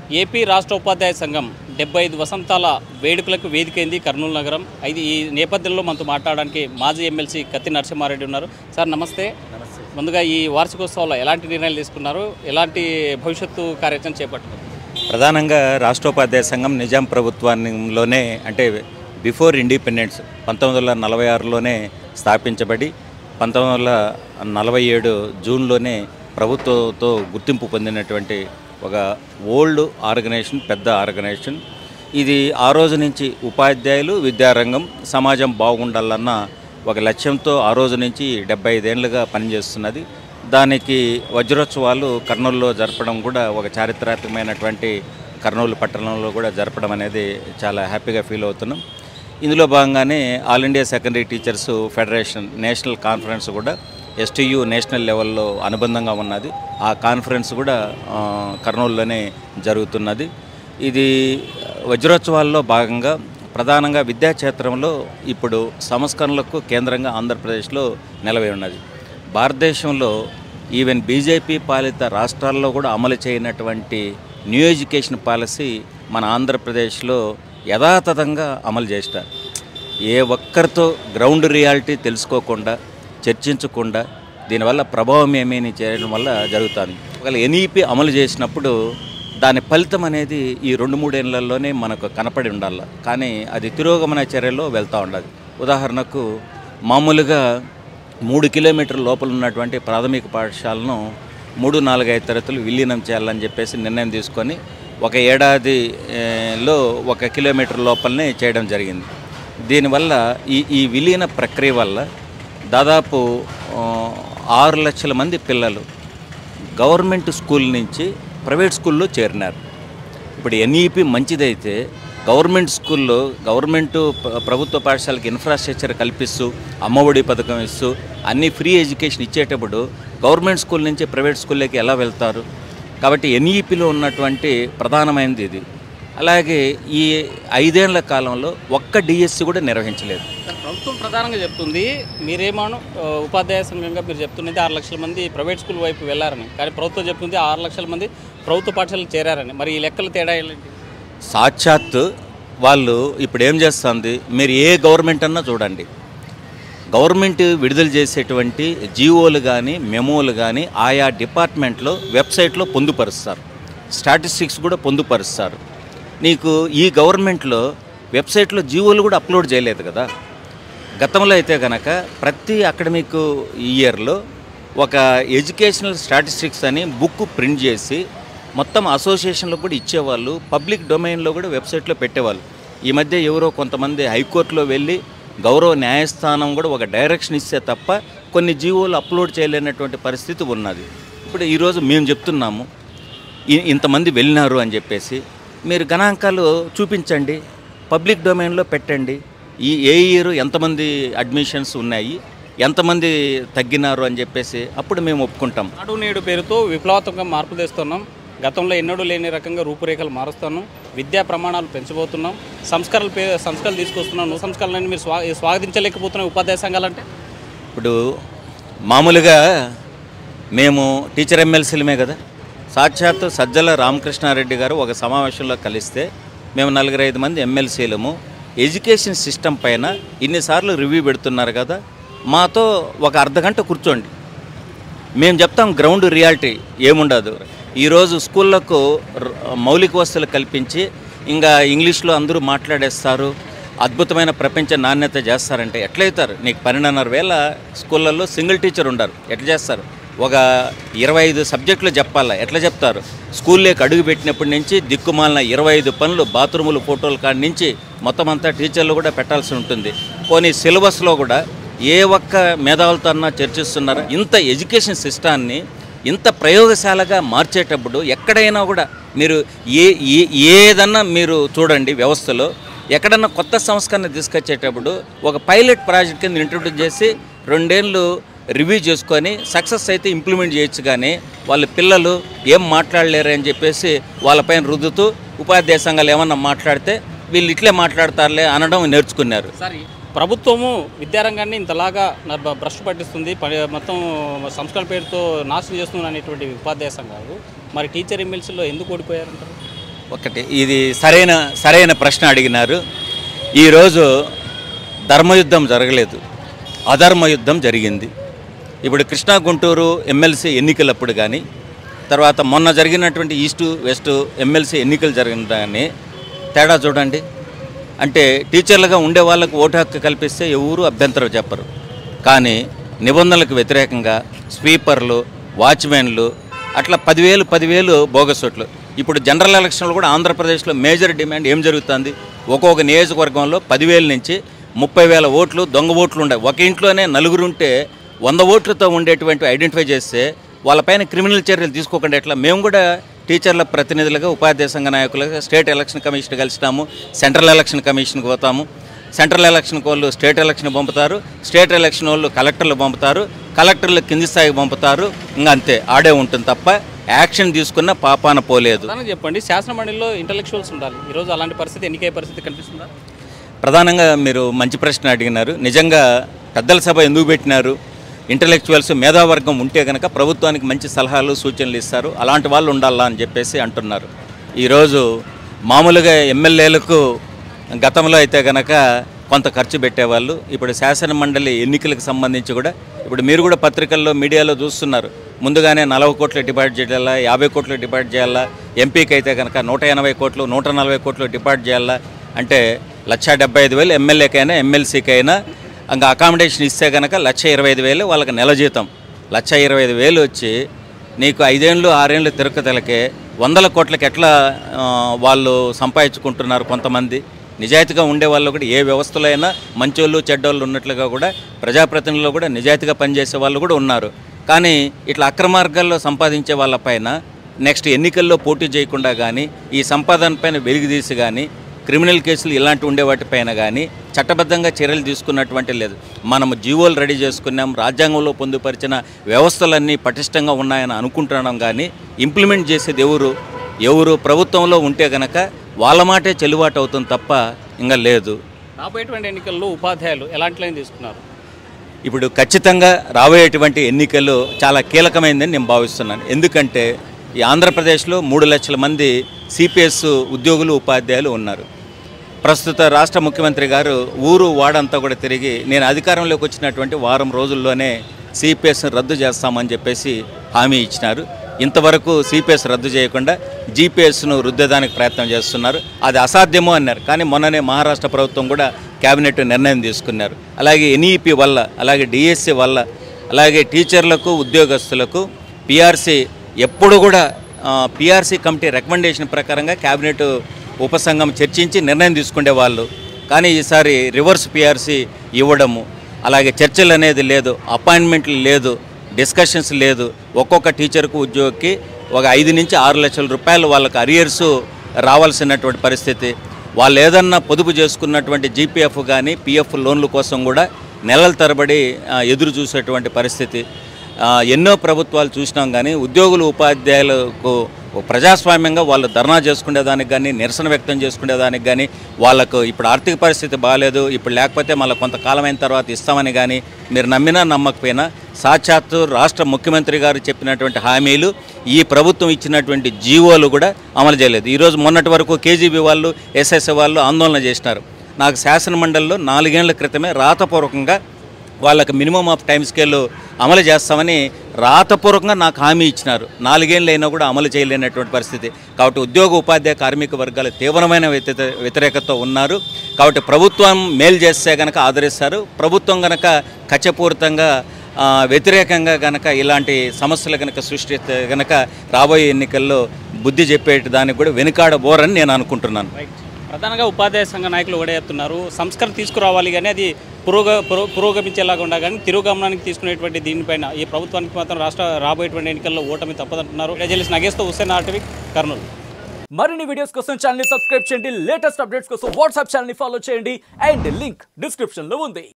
AP రాష్ట్ర ఉపాధ్యాయ సంఘం డెబ్బై ఐదు వసంతాల వేడుకలకు వేదికైంది కర్నూలు నగరం అయితే ఈ నేపథ్యంలో మనతో మాట్లాడడానికి మాజీ ఎమ్మెల్సీ కత్తి నరసింహారెడ్డి ఉన్నారు సార్ నమస్తే ముందుగా ఈ వార్షికోత్సవంలో ఎలాంటి నిర్ణయాలు తీసుకున్నారు ఎలాంటి భవిష్యత్తు కార్యాచరణ చేపట్టారు ప్రధానంగా రాష్ట్రోపాధ్యాయ సంఘం నిజాం ప్రభుత్వంలోనే అంటే బిఫోర్ ఇండిపెండెన్స్ పంతొమ్మిది వందల నలభై ఆరులోనే స్థాపించబడి పంతొమ్మిది వందల నలభై ఏడు జూన్లోనే ప్రభుత్వంతో గుర్తింపు పొందినటువంటి ఒక ఓల్డ్ ఆర్గనైజేషన్ పెద్ద ఆర్గనైజేషన్ ఇది ఆ రోజు నుంచి ఉపాధ్యాయులు విద్యారంగం సమాజం బాగుండాలన్న ఒక లక్ష్యంతో ఆ రోజు నుంచి డెబ్బై ఐదేళ్లుగా పనిచేస్తున్నది దానికి వజ్రోత్సవాలు కర్నూలులో జరపడం కూడా ఒక చారిత్రాత్మకమైనటువంటి కర్నూలు పట్టణంలో కూడా జరపడం అనేది చాలా హ్యాపీగా ఫీల్ అవుతున్నాం ఇందులో భాగంగానే all India secondary teachers federation national conference కూడా ఎస్టీయు నేషనల్ లెవెల్లో అనుబంధంగా ఉన్నది ఆ కాన్ఫరెన్స్ కూడా ఆ, కర్నూలులోనే జరుగుతున్నది ఇది వజ్రోత్సవాల్లో భాగంగా ప్రధానంగా విద్యాక్షేత్రంలో ఇప్పుడు సంస్కరణలకు కేంద్రంగా ఆంధ్రప్రదేశ్లో నిలవై ఉన్నది భారతదేశంలో ఈవెన్ బీజేపీ పాలిత రాష్ట్రాల్లో కూడా అమలు చేయనటువంటి న్యూ ఎడ్యుకేషన్ పాలసీ మన ఆంధ్రప్రదేశ్లో యథాతథంగా అమలు చేస్తారు ఏ ఒక్కరితో గ్రౌండ్ రియాలిటీ తెలుసుకోకుండా చర్చించకుండా దీనివల్ల ప్రభావం ఏమేమి చేయడం వల్ల జరుగుతుంది ఒకవేళ ఎన్ఈపి అమలు చేసినప్పుడు దాని ఫలితం అనేది ఈ రెండు మూడేళ్లలోనే మనకు కనపడి ఉండాలి కానీ అది తిరోగమన చర్యలో వెళ్తూ ఉండదు ఉదాహరణకు మామూలుగా మూడు కిలోమీటర్ల లోపల ఉన్నటువంటి ప్రాథమిక పాఠశాలను మూడు నాలుగైదు తరగతులు విలీనం చేయాలని చెప్పేసి నిర్ణయం తీసుకొని ఒక ఏడాది ఏ, లో ఒక కిలోమీటర్ లోపలనే చేయడం జరిగింది దీనివల్ల ఈ ఈ విలీన ప్రక్రియ వల్ల దాదాపు ఆ, ఆరు లక్షల మంది పిల్లలు గవర్నమెంట్ స్కూల్ నుంచి ప్రైవేట్ స్కూల్లో చేరినారు ఇప్పుడు ఎన్ఈపి మంచిదైతే గవర్నమెంట్ స్కూల్లో గవర్నమెంట్ ప- ప్రభుత్వ పాఠశాలకు ఇన్ఫ్రాస్ట్రక్చర్ కల్పిస్తూ అమ్మఒడి పథకం ఇస్తూ అన్ని ఫ్రీ ఎడ్యుకేషన్ ఇచ్చేటప్పుడు గవర్నమెంట్ స్కూల్ నుంచి ప్రైవేట్ స్కూల్లోకి ఎలా వెళ్తారు కాబట్టి ఎన్ఈపిలో ఉన్నటువంటి ప్రధానమైనది ఇది అలాగే ఈ ఐదేళ్ల కాలంలో ఒక్క డిఎస్సి కూడా నిర్వహించలేదు సార్, ప్రభుత్వం ప్రధానంగా చెప్తుంది మీరేమాను ఆ, ఉపాధ్యాయ సంఘంగా మీరు చెప్తున్నది ఆరు లక్షల మంది ప్రైవేట్ స్కూల్ వైపు వెళ్ళారని కానీ ప్రభుత్వం చెప్తుంది ఆరు లక్షల మంది ప్రభుత్వ పాఠశాలకు చేరారని మరి ఈ లెక్కల తేడా ఏంటి సాక్షాత్ వాళ్ళు ఇప్పుడు ఏం చేస్తుంది మీరు ఏ గవర్నమెంట్ అన్నా చూడండి గవర్నమెంట్ విడుదల చేసేటువంటి జీవోలు కానీ మెమోలు కానీ ఆయా డిపార్ట్మెంట్లో వెబ్సైట్లో పొందుపరుస్తారు స్టాటిస్టిక్స్ కూడా పొందుపరుస్తారు నీకు ఈ గవర్నమెంట్లో వెబ్సైట్లో జీవోలు కూడా అప్లోడ్ చేయలేదు కదా గతంలో అయితే కనుక ప్రతి అకాడమిక్ ఇయర్లో ఒక ఎడ్యుకేషనల్ స్టాటిస్టిక్స్ అని బుక్ ప్రింట్ చేసి మొత్తం అసోసియేషన్లో కూడా ఇచ్చేవాళ్ళు పబ్లిక్ డొమైన్లో కూడా వెబ్సైట్లో పెట్టేవాళ్ళు ఈ మధ్య ఎవరో కొంతమంది హైకోర్టులో వెళ్ళి గౌరవ న్యాయస్థానం కూడా ఒక డైరెక్షన్ ఇస్తే తప్ప కొన్ని జీవోలు అప్లోడ్ చేయలేనటువంటి పరిస్థితి ఉన్నది ఇప్పుడు ఈరోజు మేము చెప్తున్నాము ఇ- ఇంతమంది వెళ్ళినారు అని చెప్పేసి మీరు గణాంకాలు చూపించండి పబ్లిక్ డొమైన్లో పెట్టండి ఈ ఏ ఇయర్ ఎంతమంది అడ్మిషన్స్ ఉన్నాయి ఎంతమంది తగ్గినారు అని చెప్పేసి అప్పుడు మేము ఒప్పుకుంటాం నాడు నేడు పేరుతో విప్లవాత్మకంగా మార్పు తెస్తున్నాం గతంలో ఎన్నడూ లేని రకంగా రూపురేఖలు మారుస్తున్నాం విద్యా ప్రమాణాలు పెంచబోతున్నాం సంస్కరణలు పే సంస్కరణలు తీసుకొస్తున్నాం నువ్వు సంస్కరణలను మీరు స్వా స్వాగతించలేకపోతున్నాం ఉపాధ్యాయ సంఘాలంటే ఇప్పుడు మామూలుగా మేము టీచర్ ఎమ్మెల్సీలమే కదా సాక్షాత్ సజ్జల రామకృష్ణారెడ్డి గారు ఒక సమావేశంలో కలిస్తే మేము నలుగురు ఐదు మంది ఎమ్మెల్సీలము ఎడ్యుకేషన్ సిస్టమ్ పైన ఇన్నిసార్లు రివ్యూ పెడుతున్నారు కదా మాతో ఒక అర్ధ గంట కూర్చోండి మేము చెప్తాం గ్రౌండ్ రియాలిటీ ఏముండదు ఈరోజు స్కూళ్ళకు ర- మౌలిక వసతులు కల్పించి ఇంకా ఇంగ్లీష్లో అందరూ మాట్లాడేస్తారు అద్భుతమైన ప్రపంచ నాణ్యత చేస్తారంటే ఎట్లయితారు నీకు పన్నెండున్నర వేల స్కూళ్ళల్లో సింగిల్ టీచర్ ఉండరు ఎట్లా చేస్తారు ఒక ఇరవై ఐదు సబ్జెక్టులు చెప్పాలా ఎట్లా చెప్తారు స్కూల్లోకి అడుగు పెట్టినప్పటి నుంచి దిక్కుమాలిన ఇరవై ఐదు పనులు బాత్రూములు ఫోటోల కాడి నుంచి మొత్తం అంతా టీచర్లు కూడా పెట్టాల్సి ఉంటుంది పోనీ సిలబస్లో కూడా ఏ ఒక్క మేధావులతో అన్నా చర్చిస్తున్నారు ఇంత ఎడ్యుకేషన్ సిస్టాన్ని ఇంత ప్రయోగశాలగా మార్చేటప్పుడు ఎక్కడైనా కూడా మీరు ఏ ఏ ఏదన్నా మీరు చూడండి వ్యవస్థలో ఎక్కడన్నా కొత్త సంస్కరణ తీసుకొచ్చేటప్పుడు ఒక పైలట్ ప్రాజెక్ట్ కింద ఇంట్రొడ్యూస్ చేసి రెండేళ్ళు రివ్యూ చేసుకొని సక్సెస్ అయితే ఇంప్లిమెంట్ చేయొచ్చు కానీ వాళ్ళ పిల్లలు ఏం మాట్లాడలేరు అని చెప్పేసి వాళ్ళపైన రుద్దుతూ ఉపాధ్యాయ సంఘాలు ఏమన్నా మాట్లాడితే వీళ్ళు ఇట్లే మాట్లాడతారులే అనడం నేర్చుకున్నారు సరే ప్రభుత్వము విద్యారంగాన్ని ఇంతలాగా న- బ- భ్రష్టు పట్టిస్తుంది ప- మొత్తం సంస్కరణ పేరుతో నాశనం చేస్తుంది అనేటువంటి ఉపాధ్యాయ సంఘాలు మరి టీచర్ ఎమ్మెల్సీలో ఎందుకు ఓడిపోయారంటారు ఒకటి ఇది సరైన సరైన ప్రశ్న అడిగినారు ఈరోజు ధర్మయుద్ధం జరగలేదు అధర్మ యుద్ధం జరిగింది ఇప్పుడు కృష్ణా గుంటూరు ఎమ్మెల్సీ ఎన్నికలప్పుడు కానీ తర్వాత మొన్న జరిగినటువంటి ఈస్టు వెస్ట్ ఎమ్మెల్సీ ఎన్నికలు జరిగిన కానీ తేడా చూడండి అంటే టీచర్లుగా ఉండే వాళ్ళకు ఓటు హక్కు కల్పిస్తే ఎవరు అభ్యంతరం చెప్పరు కానీ నిబంధనలకు వ్యతిరేకంగా స్వీపర్లు వాచ్మెన్లు అట్లా పదివేలు పదివేలు బోగస్ ఓట్లు ఇప్పుడు జనరల్ ఎలక్షన్లు కూడా ఆంధ్రప్రదేశ్లో మేజర్ డిమాండ్ ఏం జరుగుతుంది ఒక్కొక్క నియోజకవర్గంలో పదివేల నుంచి ముప్పై వేల ఓట్లు దొంగ ఓట్లు ఉండే ఒక ఇంట్లోనే నలుగురు ఉంటే వంద ఓట్లతో ఉండేటువంటి ఐడెంటిఫై చేస్తే వాళ్ళపైన క్రిమినల్ చర్యలు తీసుకోకుండా ఎట్లా మేము కూడా టీచర్ల ప్రతినిధులుగా ఉపాధ్యాయ సంఘ నాయకులుగా స్టేట్ ఎలక్షన్ కమిషన్ కలిసినాము సెంట్రల్ ఎలక్షన్ కమిషన్కి పోతాము సెంట్రల్ ఎలక్షన్ వాళ్ళు స్టేట్ ఎలక్షన్ పంపుతారు స్టేట్ ఎలక్షన్ వాళ్ళు కలెక్టర్లు పంపుతారు కలెక్టర్లు కింది స్థాయికి పంపుతారు ఇంకా అంతే ఆడే ఉంటుంది తప్ప యాక్షన్ తీసుకున్న పాపాన పోలేదు ప్రధానంగా చెప్పండి శాసన మండలిలో ఇంటలెక్చువల్స్ ఉండాలి ఈరోజు అలాంటి పరిస్థితి ఎన్నికయ్యే పరిస్థితి కనిపిస్తుందా ప్రధానంగా మీరు మంచి ప్రశ్న అడిగినారు నిజంగా పెద్దల సభ ఎందుకు పెట్టినారు ఇంటలెక్చువల్స్ మేధావర్గం ఉంటే కనుక ప్రభుత్వానికి మంచి సలహాలు సూచనలు ఇస్తారు అలాంటి వాళ్ళు ఉండాలా అని చెప్పేసి అంటున్నారు ఈరోజు మామూలుగా ఎమ్మెల్యేలకు గతంలో అయితే కనుక కొంత ఖర్చు పెట్టేవాళ్ళు ఇప్పుడు శాసన మండలి ఎన్నికలకు సంబంధించి కూడా ఇప్పుడు మీరు కూడా పత్రికల్లో మీడియాలో చూస్తున్నారు ముందుగానే నలభై కోట్లు డిపాజిట్ చేయాలా యాభై కోట్లు డిపాజిట్ చేయాలా ఎంపీకి అయితే కనుక నూట ఎనభై కోట్లు నూట నలభై కోట్లు డిపాజిట్ చేయాలా అంటే లక్ష డెబ్బై ఐదు వేలు ఎమ్మెల్యేకైనా ఎమ్మెల్సీకైనా ఇంకా అకామిడేషన్ ఇస్తే కనుక లక్ష ఇరవై ఐదు వేలు వాళ్ళకి నెల జీతం లక్ష ఇరవై ఐదు వేలు వచ్చి నీకు ఐదేళ్ళు ఆరేళ్ళు తిరుపతిలకే వందల కోట్లకి ఎట్లా ఆ, వాళ్ళు సంపాదించుకుంటున్నారు కొంతమంది నిజాయితీగా ఉండే వాళ్ళు కూడా ఏ వ్యవస్థలో అయినా మంచోళ్ళు చెడ్డోళ్ళు ఉన్నట్లుగా కూడా ప్రజాప్రతినిధులు కూడా నిజాయితీగా పనిచేసే వాళ్ళు కూడా ఉన్నారు కానీ ఇట్లా అక్రమార్గాల్లో సంపాదించే వాళ్ళపైన నెక్స్ట్ ఎన్నికల్లో పోటీ చేయకుండా కానీ ఈ సంపాదన పైన వెలుగుదీసి కానీ క్రిమినల్ కేసులు ఇలాంటి ఉండే వాటిపైన కానీ చట్టబద్ధంగా చర్యలు తీసుకున్నటువంటి లేదు మనము జీవోలు రెడీ చేసుకున్నాం రాజ్యాంగంలో పొందుపరిచిన వ్యవస్థలన్నీ పటిష్టంగా ఉన్నాయని అనుకుంటున్నాం కానీ ఇంప్లిమెంట్ చేసేది ఎవరు ఎవరు ప్రభుత్వంలో ఉంటే గనక వాళ్ళ మాటే చెల్లుబాటు అవుతుంది తప్ప ఇంకా లేదు రాబోయేటువంటి ఎన్నికల్లో ఉపాధ్యాయులు ఎలాంటి లైన్ తీసుకున్నారు ఇప్పుడు ఖచ్చితంగా రాబోయేటువంటి ఎన్నికలు చాలా కీలకమైందని నేను భావిస్తున్నాను ఎందుకంటే ఈ ఆంధ్రప్రదేశ్లో మూడు లక్షల మంది సిపిఎస్ ఉద్యోగులు ఉపాధ్యాయులు ఉన్నారు ప్రస్తుత రాష్ట్ర ముఖ్యమంత్రి గారు ఊరు వాడంతా కూడా తిరిగి నేను అధికారంలోకి వచ్చినటువంటి వారం రోజుల్లోనే సిపిఎస్ రద్దు చేస్తామని చెప్పేసి హామీ ఇచ్చినారు ఇంతవరకు సిపిఎస్ రద్దు చేయకుండా జీపీఎస్ను రుద్దేదానికి ప్రయత్నం చేస్తున్నారు అది అసాధ్యమో అన్నారు కానీ మొన్ననే మహారాష్ట్ర ప్రభుత్వం కూడా కేబినెట్ నిర్ణయం తీసుకున్నారు అలాగే ఎన్ఈపి వల్ల అలాగే డిఎస్సి వల్ల అలాగే టీచర్లకు ఉద్యోగస్తులకు పిఆర్సీ ఎప్పుడు కూడా పిఆర్సీ కమిటీ రికమెండేషన్ ప్రకారంగా కేబినెట్ ఉపసంఘం చర్చించి నిర్ణయం తీసుకునే వాళ్ళు కానీ ఈసారి రివర్స్ పిఆర్సీ ఇవ్వడము అలాగే చర్చలు అనేది లేదు అపాయింట్మెంట్లు లేదు డిస్కషన్స్ లేదు ఒక్కొక్క టీచర్కు ఉద్యోగికి ఒక ఐదు నుంచి ఆరు లక్షల రూపాయలు వాళ్ళకి అరియర్స్ రావాల్సినటువంటి పరిస్థితి వాళ్ళు ఏదన్నా పొదుపు చేసుకున్నటువంటి జీపీఎఫ్ కానీ పిఎఫ్ లోన్ల కోసం కూడా నెలల తరబడి ఆ, ఎదురు చూసేటువంటి పరిస్థితి ఆ, ఎన్నో ప్రభుత్వాలు చూసినాం కానీ ఉద్యోగులు ఉపాధ్యాయులకు ఓ ప్రజాస్వామ్యంగా వాళ్ళు ధర్నా చేసుకునేదానికి కానీ నిరసన వ్యక్తం చేసుకునేదానికి కానీ వాళ్ళకు ఇప్పుడు ఆర్థిక పరిస్థితి బాగాలేదు ఇప్పుడు లేకపోతే మళ్ళీ కొంతకాలం అయిన తర్వాత ఇస్తామని కానీ మీరు నమ్మినా నమ్మకపోయినా సాక్షాత్తు రాష్ట్ర ముఖ్యమంత్రి గారు చెప్పినటువంటి హామీలు ఈ ప్రభుత్వం ఇచ్చినటువంటి జీవోలు కూడా అమలు చేయలేదు ఈరోజు మొన్నటి వరకు కేజీబీ వాళ్ళు ఎస్ఎస్ఏ వాళ్ళు ఆందోళన చేసినారు నాకు శాసన మండలిలో నాలుగేళ్ల క్రితమే రాతపూర్వకంగా వాళ్ళకి మినిమం ఆఫ్ టైం స్కేల్ అమలు చేస్తామని రాతపూర్వకంగా నాకు హామీ ఇచ్చినారు నాలుగేళ్ళు అయినా కూడా అమలు చేయలేనటువంటి పరిస్థితి కాబట్టి ఉద్యోగ ఉపాధ్యాయ కార్మిక వర్గాలు తీవ్రమైన వ్యతిరేక వ్యతిరేకతతో ఉన్నారు కాబట్టి ప్రభుత్వం మేలు చేస్తే కనుక ఆదరిస్తారు ప్రభుత్వం కనుక కచ్చపూరితంగా ఆ, వ్యతిరేకంగా గనక ఇలాంటి సమస్యలు కనుక సృష్టిస్తే గనక రాబోయే ఎన్నికల్లో బుద్ధి చెప్పేటి దానికి కూడా వెనుకాడబోరని నేను అనుకుంటున్నాను రైట్ ప్రధానంగా ఉపాధ్యాయ సంఘ నాయకులు ఓడేస్తున్నారు సంస్కరణ తీసుకురావాలి కానీ అది పురోగ పురో- పురోగమించేలాగా ఉండాలి కానీ తిరోగమనానికి తీసుకునేటువంటి దీనిపైన ఈ ప్రభుత్వానికి మాత్రం రాష్ట్ర రాబోయేటువంటి ఎన్నికల్లో ఓటమి తప్పదంటున్నారు ప్రజలు నగేస్తూ హుస్సేన్ ఆర్టీవీ కర్నూలు మరిన్ని వీడియోస్ కోసం ఛానల్ ని సబ్స్క్రైబ్ చేయండి లేటెస్ట్ అప్డేట్స్ కోసం వాట్సాప్ ఛానల్ ని ఫాలో చేయండి అండ్ లింక్ డిస్క్రిప్షన్ లో ఉంది